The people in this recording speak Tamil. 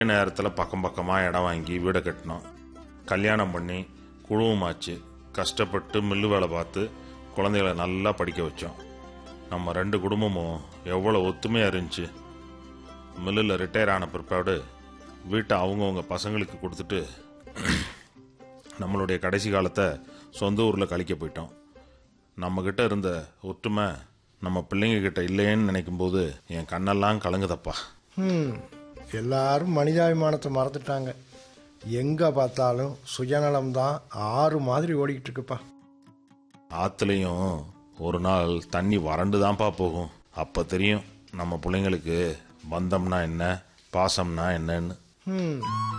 நேரத்தில் பக்கம் பக்கமாக இடம் வாங்கி வீடை கட்டினோம் கல்யாணம் பண்ணி குழுவமாச்சு கஷ்டப்பட்டு மில்லு வேலை பார்த்து குழந்தைகளை நல்லா படிக்க வச்சோம் நம்ம ரெண்டு குடும்பமும் எவ்வளோ ஒத்துமையாக இருந்துச்சு மில்லில் ரிட்டையர் ஆன பிற்பாடு வீட்டை அவங்கவுங்க பசங்களுக்கு கொடுத்துட்டு நம்மளுடைய கடைசி காலத்தை சொந்த ஊரில் கழிக்க போயிட்டோம் நம்மக்கிட்ட இருந்த ஒற்றுமை நம்ம பிள்ளைங்க கிட்ட இல்லையேன்னு நினைக்கும்போது என் கண்ணெல்லாம் கலங்குதப்பா ம் எல்லாரும் மனிதாபிமானத்தை மறந்துட்டாங்க எங்கே பார்த்தாலும் சுயநலம் தான் ஆறு மாதிரி ஓடிக்கிட்டு இருக்குப்பா ஆற்றுலையும் ஒரு நாள் தண்ணி வறண்டு தான்ப்பா போகும் அப்போ தெரியும் நம்ம பிள்ளைங்களுக்கு பந்தம்னா என்ன பாசம்னா என்னன்னு ம்